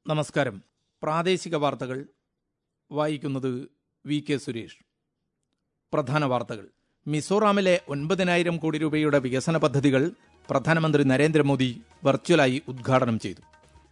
നമസ്കാരം പ്രാദേശിക വാർത്തകൾ വായിക്കുന്നത് വി കെ സുരേഷ് പ്രധാന വാർത്തകൾ മിസോറാമിലെ ഒൻപതിനായിരം കോടി രൂപയുടെ വികസന പദ്ധതികൾ പ്രധാനമന്ത്രി നരേന്ദ്രമോദി വെർച്വലായി ഉദ്ഘാടനം ചെയ്തു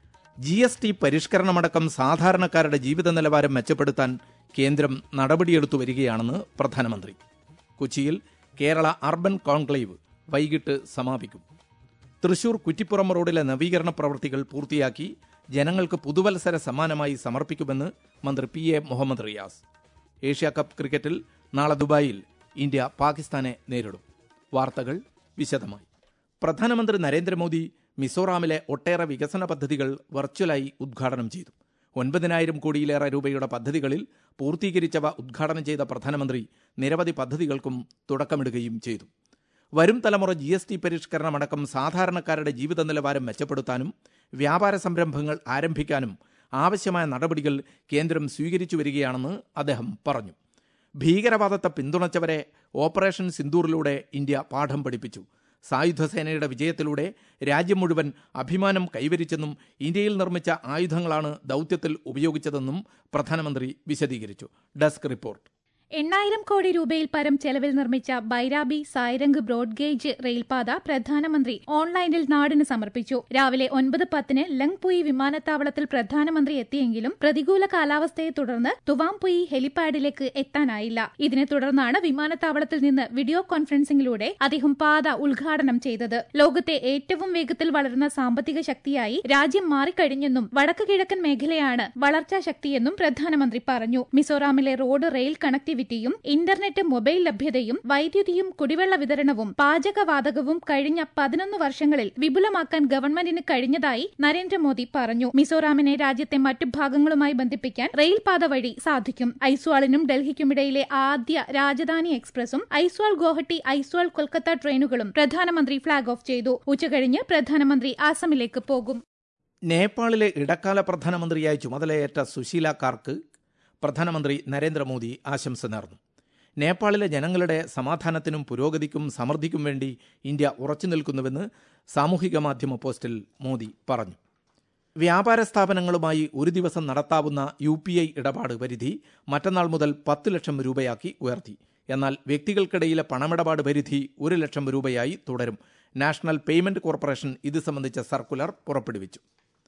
ജി എസ് ടി പരിഷ്കരണമടക്കം സാധാരണക്കാരുടെ ജീവിത നിലവാരം മെച്ചപ്പെടുത്താൻ കേന്ദ്രം നടപടിയെടുത്തു വരികയാണെന്ന് പ്രധാനമന്ത്രി കൊച്ചിയിൽ കേരള അർബൻ കോൺക്ലേവ് വൈകിട്ട് സമാപിക്കും തൃശൂർ കുറ്റിപ്പുറം റോഡിലെ നവീകരണ പ്രവൃത്തികൾ പൂർത്തിയാക്കി ജനങ്ങൾക്ക് പുതുവത്സര സമ്മാനമായി സമർപ്പിക്കുമെന്ന് മന്ത്രി P A Muhammad Riyas Asia cup ക്രിക്കറ്റിൽ നാളെ ദുബായിൽ ഇന്ത്യ പാകിസ്ഥാനെ നേരിടും വാർത്തകൾ വിശദമായി പ്രധാനമന്ത്രി നരേന്ദ്രമോദി മിസോറാമിലെ ഒട്ടേറെ വികസന പദ്ധതികൾ വെർച്വലായി ഉദ്ഘാടനം ചെയ്തു ഒൻപതിനായിരം കോടിയിലേറെ രൂപയുടെ പദ്ധതികളിൽ പൂർത്തീകരിച്ചവ ഉദ്ഘാടനം ചെയ്ത പ്രധാനമന്ത്രി നിരവധി പദ്ധതികൾക്കും തുടക്കമിടുകയും ചെയ്തു വരും തലമുറ ജി എസ് ടി പരിഷ്കരണമടക്കം സാധാരണക്കാരുടെ ജീവിത നിലവാരം മെച്ചപ്പെടുത്താനും വ്യാപാര സംരംഭങ്ങൾ ആരംഭിക്കാനും ആവശ്യമായ നടപടികൾ കേന്ദ്രം സ്വീകരിച്ചു വരികയാണെന്ന് അദ്ദേഹം പറഞ്ഞു ഭീകരവാദത്തെ പിന്തുണച്ചവരെ ഓപ്പറേഷൻ സിന്ദൂറിലൂടെ ഇന്ത്യ പാഠം പഠിപ്പിച്ചു സായുധ സേനയുടെ വിജയത്തിലൂടെ രാജ്യം മുഴുവൻ അഭിമാനം കൈവരിച്ചെന്നും ഇന്ത്യയിൽ നിർമ്മിച്ച ആയുധങ്ങളാണ് ദൗത്യത്തിൽ ഉപയോഗിച്ചതെന്നും പ്രധാനമന്ത്രി വിശദീകരിച്ചു ഡെസ്ക് റിപ്പോർട്ട് എണ്ണായിരം കോടി രൂപയിൽ പരം ചെലവിൽ നിർമ്മിച്ച ബൈരാബി സായ്രംഗ് ബ്രോഡ് ഗേജ് റെയിൽപാത പ്രധാനമന്ത്രി ഓൺലൈനിൽ നാടിന് സമർപ്പിച്ചു രാവിലെ ഒൻപത് പത്തിന് ലങ്പുയി വിമാനത്താവളത്തിൽ പ്രധാനമന്ത്രി എത്തിയെങ്കിലും പ്രതികൂല കാലാവസ്ഥയെ തുടർന്ന് തുവാംപുയി ഹെലിപാഡിലേക്ക് എത്താനായില്ല ഇതിനെ തുടർന്നാണ് വിമാനത്താവളത്തിൽ നിന്ന് വീഡിയോ കോൺഫറൻസിംഗിലൂടെ അദ്ദേഹം പാത ഉദ്ഘാടനം ചെയ്തത് ലോകത്തെ ഏറ്റവും വേഗത്തിൽ വളരുന്ന സാമ്പത്തിക ശക്തിയായി രാജ്യം മാറിക്കഴിഞ്ഞെന്നും വടക്ക് കിഴക്കൻ മേഖലയാണ് വളർച്ചാ ശക്തിയെന്നും പ്രധാനമന്ത്രി പറഞ്ഞു മിസോറാമിലെ റോഡ് റെയിൽ കണക്ടിവിറ്റി കണക്ടിവിറ്റിയും ഇന്റർനെറ്റ് മൊബൈൽ ലഭ്യതയും വൈദ്യുതിയും കുടിവെള്ള വിതരണവും പാചകവാതകവും കഴിഞ്ഞ പതിനൊന്ന് വർഷങ്ങളിൽ വിപുലമാക്കാൻ ഗവൺമെന്റിന് കഴിഞ്ഞതായി നരേന്ദ്രമോദി പറഞ്ഞു മിസോറാമിനെ രാജ്യത്തെ മറ്റു ഭാഗങ്ങളുമായി ബന്ധിപ്പിക്കാൻ റെയിൽപാത വഴി സാധിക്കും ഐസ്വാളിനും ഡൽഹിക്കുമിടയിലെ ആദ്യ രാജധാനി എക്സ്പ്രസും ഐസ്വാൾ ഗോഹട്ടി ഐസ്വാൾ കൊൽക്കത്ത ട്രെയിനുകളും പ്രധാനമന്ത്രി ഫ്ളാഗ് ഓഫ് ചെയ്തു ഉച്ചകഴിഞ്ഞ് പ്രധാനമന്ത്രി ആസമിലേക്ക് പോകും നേപ്പാളിലെ ഇടക്കാല പ്രധാനമന്ത്രിയായി ചുമതലയേറ്റ സുശീല കാർക്ക് പ്രധാനമന്ത്രി നരേന്ദ്രമോദി ആശംസ നേർന്നു നേപ്പാളിലെ ജനങ്ങളുടെ സമാധാനത്തിനും പുരോഗതിക്കും സമൃദ്ധിക്കും വേണ്ടി ഇന്ത്യ ഉറച്ചു നിൽക്കുന്നുവെന്ന് സാമൂഹിക മാധ്യമ പോസ്റ്റിൽ മോദി പറഞ്ഞു വ്യാപാര സ്ഥാപനങ്ങളുമായി ഒരു ദിവസം നടത്താവുന്ന യു പി ഐ ഇടപാട് പരിധി മറ്റന്നാൾ മുതൽ പത്ത് ലക്ഷം രൂപയാക്കി ഉയർത്തി എന്നാൽ വ്യക്തികൾക്കിടയിലെ പണമിടപാട് പരിധി ഒരു ലക്ഷം രൂപയായി തുടരും നാഷണൽ പേയ്മെന്റ് കോർപ്പറേഷൻ ഇത് സംബന്ധിച്ച സർക്കുലർ പുറപ്പെടുവിച്ചു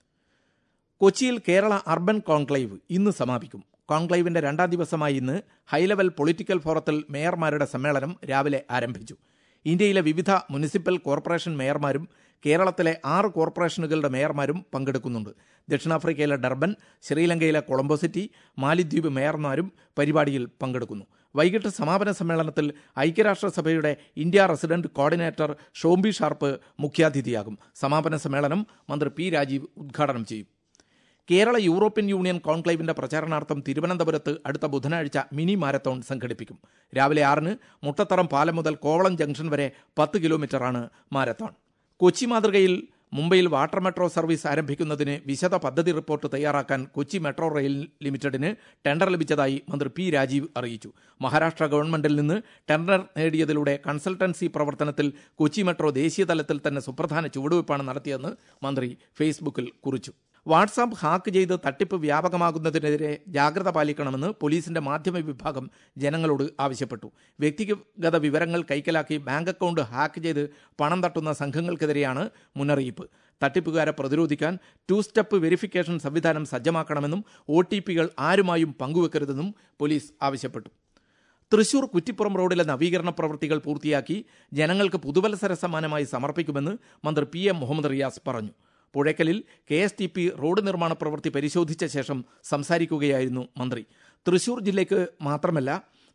കൊച്ചിയിൽ കേരള അർബൻ കോൺക്ലേവ് ഇന്ന് സമാപിക്കും കോൺക്ലേവിന്റെ രണ്ടാം ദിവസമായി ഇന്ന് ഹൈലെവൽ പൊളിറ്റിക്കൽ ഫോറത്തിൽ മേയർമാരുടെ സമ്മേളനം രാവിലെ ആരംഭിച്ചു ഇന്ത്യയിലെ വിവിധ മുനിസിപ്പൽ കോർപ്പറേഷൻ മേയർമാരും കേരളത്തിലെ ആറ് കോർപ്പറേഷനുകളുടെ മേയർമാരും പങ്കെടുക്കുന്നുണ്ട് ദക്ഷിണാഫ്രിക്കയിലെ ഡർബൻ ശ്രീലങ്കയിലെ കൊളംബോ സിറ്റി മാലിദ്വീപ് മേയർമാരും പരിപാടിയിൽ പങ്കെടുക്കുന്നു വൈകിട്ട് സമാപന സമ്മേളനത്തിൽ ഐക്യരാഷ്ട്രസഭയുടെ India resident coordinator Shombi Sharp മുഖ്യാതിഥിയാകും സമാപന സമ്മേളനം മന്ത്രി പി രാജീവ് ഉദ്ഘാടനം ചെയ്യും കേരള യൂറോപ്യൻ യൂണിയൻ കോൺക്ലേവിന്റെ പ്രചാരണാർത്ഥം തിരുവനന്തപുരത്ത് അടുത്ത ബുധനാഴ്ച മിനി മാരത്തോൺ സംഘടിപ്പിക്കും രാവിലെ ആറിന് മുട്ടത്തറം പാലം മുതൽ കോവളം ജംഗ്ഷൻ വരെ പത്ത് കിലോമീറ്ററാണ് മാരത്തോൺ കൊച്ചി മാതൃകയിൽ മുംബൈയിൽ വാട്ടർ മെട്രോ സർവീസ് ആരംഭിക്കുന്നതിന് വിശദ പദ്ധതി റിപ്പോർട്ട് തയ്യാറാക്കാൻ കൊച്ചി മെട്രോ റെയിൽ ലിമിറ്റഡിന് ടെൻഡർ ലഭിച്ചതായി മന്ത്രി പി രാജീവ് അറിയിച്ചു മഹാരാഷ്ട്ര ഗവൺമെന്റിൽ നിന്ന് ടെൻഡർ നേടിയതിലൂടെ കൺസൾട്ടൻസി പ്രവർത്തനത്തിൽ കൊച്ചി മെട്രോ ദേശീയ തലത്തിൽ തന്നെ സുപ്രധാന ചുവടുവയ്പ്പാണ് നടത്തിയതെന്ന് മന്ത്രി ഫേസ്ബുക്കിൽ കുറിച്ചു വാട്സാപ്പ് ഹാക്ക് ചെയ്ത് തട്ടിപ്പ് വ്യാപകമാകുന്നതിനെതിരെ ജാഗ്രത പാലിക്കണമെന്ന് പോലീസിന്റെ മാധ്യമ വിഭാഗം ജനങ്ങളോട് ആവശ്യപ്പെട്ടു വ്യക്തിഗത വിവരങ്ങൾ കൈക്കലാക്കി ബാങ്ക് അക്കൗണ്ട് ഹാക്ക് ചെയ്ത് പണം തട്ടുന്ന സംഘങ്ങൾക്കെതിരെയാണ് മുന്നറിയിപ്പ് തട്ടിപ്പുകാരെ പ്രതിരോധിക്കാൻ ടു സ്റ്റെപ്പ് വെരിഫിക്കേഷൻ സംവിധാനം സജ്ജമാക്കണമെന്നും ഒ ടി പികൾ ആരുമായും പങ്കുവെക്കരുതെന്നും പോലീസ് ആവശ്യപ്പെട്ടു തൃശൂർ കുറ്റിപ്പുറം റോഡിലെ നവീകരണ പ്രവൃത്തികൾ പൂർത്തിയാക്കി ജനങ്ങൾക്ക് പുതുവത്സര സമ്മാനമായി സമർപ്പിക്കുമെന്ന് മന്ത്രി പി എം മുഹമ്മദ് റിയാസ് പറഞ്ഞു പുഴയ്ക്കലിൽ K S T P road നിർമ്മാണ പ്രവൃത്തി പരിശോധിച്ച ശേഷം സംസാരിക്കുകയായിരുന്നു മന്ത്രി തൃശൂർ ജില്ലയ്ക്ക് മാത്രമല്ല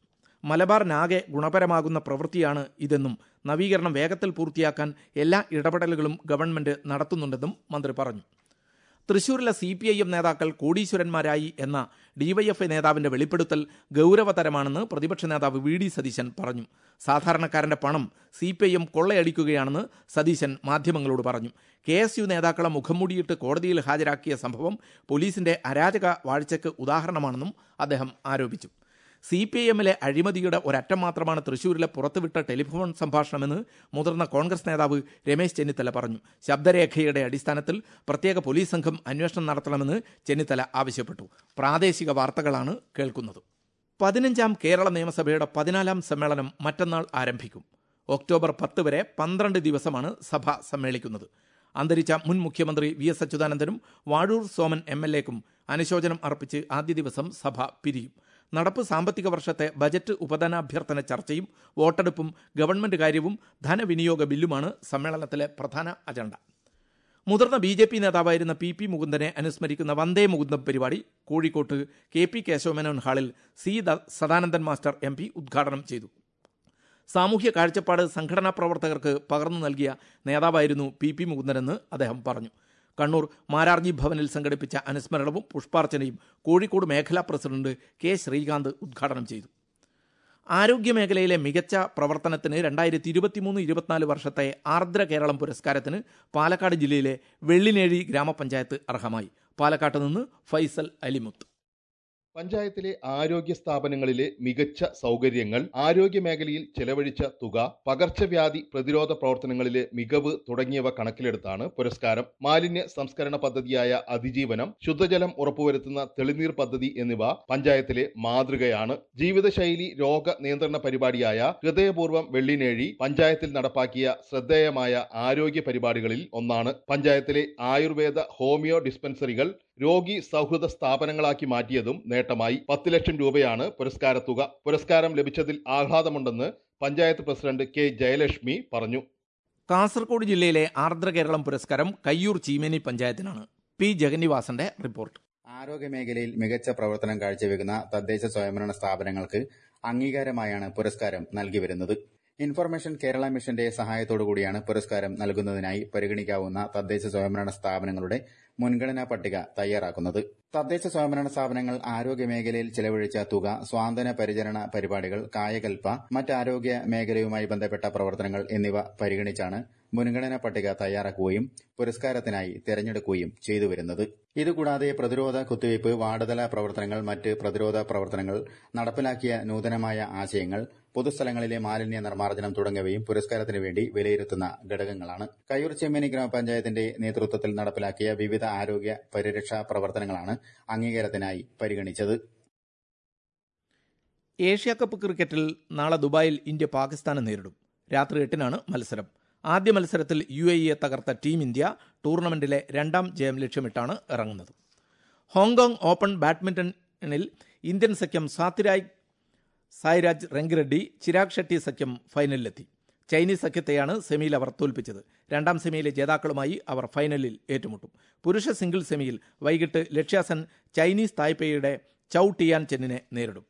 മലബാറിനാകെ ഗുണപരമാകുന്ന പ്രവൃത്തിയാണ് ഇതെന്നും നവീകരണം വേഗത്തിൽ പൂർത്തിയാക്കാൻ എല്ലാ ഇടപെടലുകളും ഗവൺമെന്റ് നടത്തുന്നുണ്ടെന്നും മന്ത്രി പറഞ്ഞു തൃശൂരിലെ സി പി ഐ എം നേതാക്കൾ കോടീശ്വരന്മാരായി എന്ന ഡിവൈഎഫ്ഐ നേതാവിന്റെ വെളിപ്പെടുത്തൽ ഗൗരവതരമാണെന്ന് പ്രതിപക്ഷ നേതാവ് വി ഡി സതീശൻ പറഞ്ഞു സാധാരണക്കാരന്റെ പണം സി പി ഐ എം കൊള്ളയടിക്കുകയാണെന്ന് സതീശൻ മാധ്യമങ്ങളോട് പറഞ്ഞു കെ എസ് യു നേതാക്കളെ മുഖംമൂടിയിട്ട് കോടതിയിൽ ഹാജരാക്കിയ സംഭവം പോലീസിന്റെ അരാജക വാഴ്ചയ്ക്ക് ഉദാഹരണമാണെന്നും അദ്ദേഹം ആരോപിച്ചു സി പി ഐ എമ്മിലെ അഴിമതിയുടെ ഒരറ്റം മാത്രമാണ് തൃശൂരിലെ പുറത്തുവിട്ട ടെലിഫോൺ സംഭാഷണമെന്ന് മുതിർന്ന കോൺഗ്രസ് നേതാവ് രമേശ് ചെന്നിത്തല പറഞ്ഞു ശബ്ദരേഖയുടെ അടിസ്ഥാനത്തിൽ പ്രത്യേക പോലീസ് സംഘം അന്വേഷണം നടത്തണമെന്ന് ചെന്നിത്തല ആവശ്യപ്പെട്ടു പ്രാദേശിക വാർത്തകളാണ് കേൾക്കുന്നത് പതിനഞ്ചാം കേരള നിയമസഭയുടെ പതിനാലാം സമ്മേളനം മറ്റന്നാൾ ആരംഭിക്കും ഒക്ടോബർ പത്ത് വരെ പന്ത്രണ്ട് ദിവസമാണ് സഭ സമ്മേളിക്കുന്നത് അന്തരിച്ച മുൻ മുഖ്യമന്ത്രി വി എസ് അച്യുതാനന്ദനും വാഴൂർ സോമൻ എം എൽ എക്കും അനുശോചനം അർപ്പിച്ച് ആദ്യ ദിവസം സഭ പിരിയും നടപ്പ് സാമ്പത്തിക വർഷത്തെ ബജറ്റ് ഉപധനാഭ്യർത്ഥന ചർച്ചയും വോട്ടെടുപ്പും ഗവൺമെന്റ് കാര്യവും ധനവിനിയോഗ ബില്ലുമാണ് സമ്മേളനത്തിലെ പ്രധാന അജണ്ട മുതിർന്ന ബി ജെ പി നേതാവായിരുന്ന പി പി മുകുന്ദനെ അനുസ്മരിക്കുന്ന വന്ദേ മുകുന്ദം പരിപാടി കോഴിക്കോട്ട് കെ പി കേശവമേനോൻ ഹാളിൽ C Sadanandan master M P ഉദ്ഘാടനം ചെയ്തു സാമൂഹ്യ കാഴ്ചപ്പാട് സംഘടനാ പ്രവർത്തകർക്ക് പകർന്നു നൽകിയ നേതാവായിരുന്നു പി പി മുകുന്ദനെന്ന് അദ്ദേഹം പറഞ്ഞു കണ്ണൂർ മാരാർജി ഭവനിൽ സംഘടിപ്പിച്ച അനുസ്മരണവും പുഷ്പാർച്ചനയും കോഴിക്കോട് മേഖലാ പ്രസിഡന്റ് കെ ശ്രീകാന്ത് ഉദ്ഘാടനം ചെയ്തു ആരോഗ്യമേഖലയിലെ മികച്ച പ്രവർത്തനത്തിന് രണ്ടായിരത്തി ഇരുപത്തിമൂന്ന് ഇരുപത്തിനാല് വർഷത്തെ ആർദ്ര കേരളം പുരസ്കാരത്തിന് പാലക്കാട് ജില്ലയിലെ വെള്ളിനേഴി ഗ്രാമപഞ്ചായത്ത് അർഹമായി പാലക്കാട്ട് നിന്ന് ഫൈസൽ അലിമുത്ത് പഞ്ചായത്തിലെ ആരോഗ്യ സ്ഥാപനങ്ങളിലെ മികച്ച സൗകര്യങ്ങൾ ആരോഗ്യ മേഖലയിൽ ചെലവഴിച്ച തുക പകർച്ചവ്യാധി പ്രതിരോധ പ്രവർത്തനങ്ങളിലെ മികവ് തുടങ്ങിയവ കണക്കിലെടുത്താണ് പുരസ്കാരം മാലിന്യ സംസ്കരണ പദ്ധതിയായ അതിജീവനം ശുദ്ധജലം ഉറപ്പുവരുത്തുന്ന തെളിനീർ പദ്ധതി എന്നിവ പഞ്ചായത്തിലെ മാതൃകയാണ് ജീവിതശൈലി രോഗ നിയന്ത്രണ പരിപാടിയായ ഹൃദയപൂർവ്വം വെള്ളിനേഴി പഞ്ചായത്തിൽ നടപ്പാക്കിയ ശ്രദ്ധേയമായ ആരോഗ്യ പരിപാടികളിൽ ഒന്നാണ് പഞ്ചായത്തിലെ ആയുർവേദ ഹോമിയോ ഡിസ്പെൻസറികൾ രോഗി സൗഹൃദ സ്ഥാപനങ്ങളാക്കി മാറ്റിയതും നേട്ടമായി പത്ത് ലക്ഷം രൂപയാണ് പുരസ്കാര തുക പുരസ്കാരം ലഭിച്ചതിൽ ആഹ്ലാദമുണ്ടെന്ന് പഞ്ചായത്ത് പ്രസിഡന്റ് കെ ജയലക്ഷ്മി പറഞ്ഞു കാസർഗോഡ് ജില്ലയിലെ ആർദ്ര കേരളം പുരസ്കാരം കയ്യൂർ ചീമേനി പഞ്ചായത്തിനാണ് പി ജഗന്നിവാസന്റെ റിപ്പോർട്ട് ആരോഗ്യമേഖലയിൽ മികച്ച പ്രവർത്തനം കാഴ്ചവെക്കുന്ന തദ്ദേശ സ്വയംഭരണ സ്ഥാപനങ്ങൾക്ക് അംഗീകാരമായാണ് പുരസ്കാരം നൽകി വരുന്നത് ഇൻഫർമേഷൻ കേരള മിഷന്റെ സഹായത്തോടുകൂടിയാണ് പുരസ്കാരം നൽകുന്നതിനായി പരിഗണിക്കാവുന്ന തദ്ദേശ സ്വയംഭരണ സ്ഥാപനങ്ങളുടെ മുൻഗണനാ പട്ടിക തയ്യാറാക്കുന്നത് തദ്ദേശ സ്വയംഭരണ സ്ഥാപനങ്ങൾ ആരോഗ്യമേഖലയിൽ ചെലവഴിച്ച തുക സ്വാന്തന പരിചരണ പരിപാടികൾ കായകൽപ്പ മറ്റ് ആരോഗ്യ മേഖലയുമായി ബന്ധപ്പെട്ട പ്രവർത്തനങ്ങൾ എന്നിവ പരിഗണിച്ചാണ് മുൻഗണനാ പട്ടിക തയ്യാറാക്കുകയും പുരസ്കാരത്തിനായി തെരഞ്ഞെടുക്കുകയും ചെയ്തു വരുന്നത് ഇതുകൂടാതെ പ്രതിരോധ കുത്തിവയ്പ് വാർഡുതല പ്രവർത്തനങ്ങൾ മറ്റ് പ്രതിരോധ പ്രവർത്തനങ്ങൾ നടപ്പിലാക്കിയ നൂതനമായ ആശയങ്ങൾ പൊതുസ്ഥലങ്ങളിലെ മാലിന്യ നിർമ്മാർജ്ജനം തുടങ്ങിയവയും പുരസ്കാരത്തിന് വേണ്ടി വിലയിരുത്തുന്ന ഘടകങ്ങളാണ് കയ്യൂർ ചെമ്മേനി ഗ്രാമപഞ്ചായത്തിന്റെ നേതൃത്വത്തിൽ നടപ്പിലാക്കിയ വിവിധ ആരോഗ്യ പരിരക്ഷാ പ്രവർത്തനങ്ങളാണ് അംഗീകാരത്തിനായി പരിഗണിച്ചത് ഏഷ്യ കപ്പ് ക്രിക്കറ്റിൽ നാളെ ദുബായിൽ ഇന്ത്യ പാകിസ്ഥാനെ നേരിടും രാത്രി എട്ടിനാണ് മത്സരം ആദ്യ മത്സരത്തിൽ യു എ ഇയെ തകർത്ത ടീം ഇന്ത്യ ടൂർണമെന്റിലെ രണ്ടാം ജയം ലക്ഷ്യമിട്ടാണ് ഇറങ്ങുന്നത് ഹോങ്കോങ് ഓപ്പൺ ബാഡ്മിന്റണിൽ ഇന്ത്യൻ സഖ്യം സാത്തിരായ് സായ്രാജ് റെങ്കിറെഡ്ഡി ചിരാഗ് ഷെട്ടി സഖ്യം ഫൈനലിലെത്തി ചൈനീസ് സഖ്യത്തെയാണ് സെമിയിൽ അവർ തോൽപ്പിച്ചത് രണ്ടാം സെമിയിലെ ജേതാക്കളുമായി അവർ ഫൈനലിൽ ഏറ്റുമുട്ടും പുരുഷ സിംഗിൾ സെമിയിൽ വൈകിട്ട് ലക്ഷ്യാസൻ ചൈനീസ് തായ്പേയുടെ ചൌ ടിയാൻ ചെന്നിനെ നേരിടും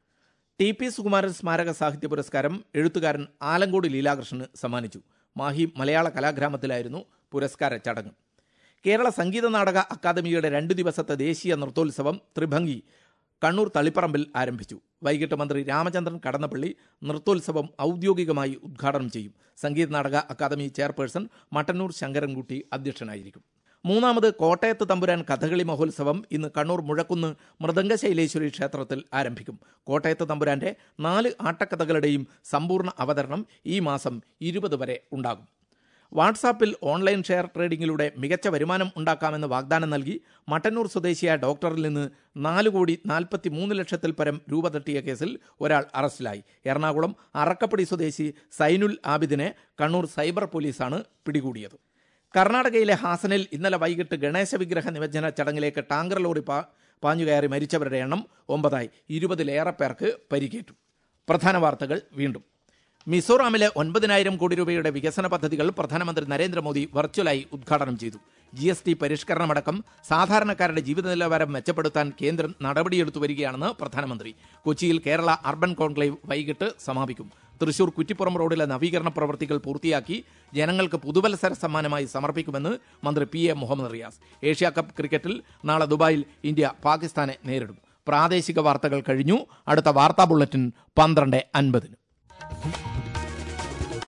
ടി പി സുകുമാരൻ സ്മാരക സാഹിത്യ പുരസ്കാരം എഴുത്തുകാരൻ ആലങ്കോട് ലീലാകൃഷ്ണന് സമ്മാനിച്ചു മാഹി മലയാള കലാഗ്രാമത്തിലായിരുന്നു പുരസ്കാര ചടങ്ങ് കേരള സംഗീത നാടക അക്കാദമിയുടെ രണ്ടു ദിവസത്തെ ദേശീയ നൃത്തോത്സവം ത്രിഭംഗി കണ്ണൂർ തളിപ്പറമ്പിൽ ആരംഭിച്ചു വൈകിട്ട് മന്ത്രി രാമചന്ദ്രൻ കടന്നപ്പള്ളി നൃത്തോത്സവം ഔദ്യോഗികമായി ഉദ്ഘാടനം ചെയ്യും സംഗീത നാടക അക്കാദമി ചെയർപേഴ്സൺ മട്ടന്നൂർ ശങ്കരൻകുട്ടി അധ്യക്ഷനായിരിക്കും മൂന്നാമത് കോട്ടയത്ത് തമ്പുരാൻ കഥകളി മഹോത്സവം ഇന്ന് കണ്ണൂർ മുഴക്കുന്ന് മൃദംഗശൈലേശ്വരി ക്ഷേത്രത്തിൽ ആരംഭിക്കും കോട്ടയത്ത് തമ്പുരാന്റെ നാല് ആട്ടക്കഥകളുടെയും സമ്പൂർണ്ണ അവതരണം ഈ മാസം ഇരുപത് വരെ ഉണ്ടാകും വാട്സാപ്പിൽ ഓൺലൈൻ ഷെയർ ട്രേഡിംഗിലൂടെ മികച്ച വരുമാനം ഉണ്ടാക്കാമെന്ന് വാഗ്ദാനം നൽകി മട്ടന്നൂർ സ്വദേശിയായ ഡോക്ടറിൽ നിന്ന് നാല് കോടി നാൽപ്പത്തി മൂന്ന് ലക്ഷത്തിൽ പരം രൂപ തട്ടിയ കേസിൽ ഒരാൾ അറസ്റ്റിലായി എറണാകുളം അറക്കപ്പടി സ്വദേശി സൈനുൽ ആബിദിനെ കണ്ണൂർ സൈബർ പോലീസാണ് പിടികൂടിയത് കർണാടകയിലെ ഹാസനിൽ ഇന്നലെ വൈകിട്ട് ഗണേശ വിഗ്രഹ നിമജ്ജന ചടങ്ങിലേക്ക് ടാങ്കർ ലോറി പാ പാഞ്ഞുകയറി മരിച്ചവരുടെ എണ്ണം ഒമ്പതായി ഇരുപതിലേറെ പേർക്ക് പരിക്കേറ്റു പ്രധാന വാർത്തകൾ വീണ്ടും മിസോറാമിലെ ഒൻപതിനായിരം കോടി രൂപയുടെ വികസന പദ്ധതികൾ പ്രധാനമന്ത്രി നരേന്ദ്രമോദി വെർച്വലായി ഉദ്ഘാടനം ചെയ്തു ജി എസ് ടി പരിഷ്കരണമടക്കം സാധാരണക്കാരുടെ ജീവിത നിലവാരം മെച്ചപ്പെടുത്താൻ കേന്ദ്രം നടപടിയെടുത്തു വരികയാണെന്ന് പ്രധാനമന്ത്രി കൊച്ചിയിൽ കേരള അർബൻ കോൺക്ലേവ് വൈകിട്ട് സമാപിക്കും തൃശൂർ കുറ്റിപ്പുറം റോഡിലെ നവീകരണ പ്രവൃത്തികൾ പൂർത്തിയാക്കി ജനങ്ങൾക്ക് പുതുവത്സര സമ്മാനമായി സമർപ്പിക്കുമെന്ന് മന്ത്രി P A Muhammad Riyas Asia cup ക്രിക്കറ്റിൽ നാളെ ദുബായിൽ ഇന്ത്യ പാകിസ്ഥാനെ നേരിടും പ്രാദേശിക വാർത്തകൾ കഴിഞ്ഞു അടുത്ത വാർത്താ ബുള്ളറ്റിൻ പന്ത്രണ്ട് അൻപതിന്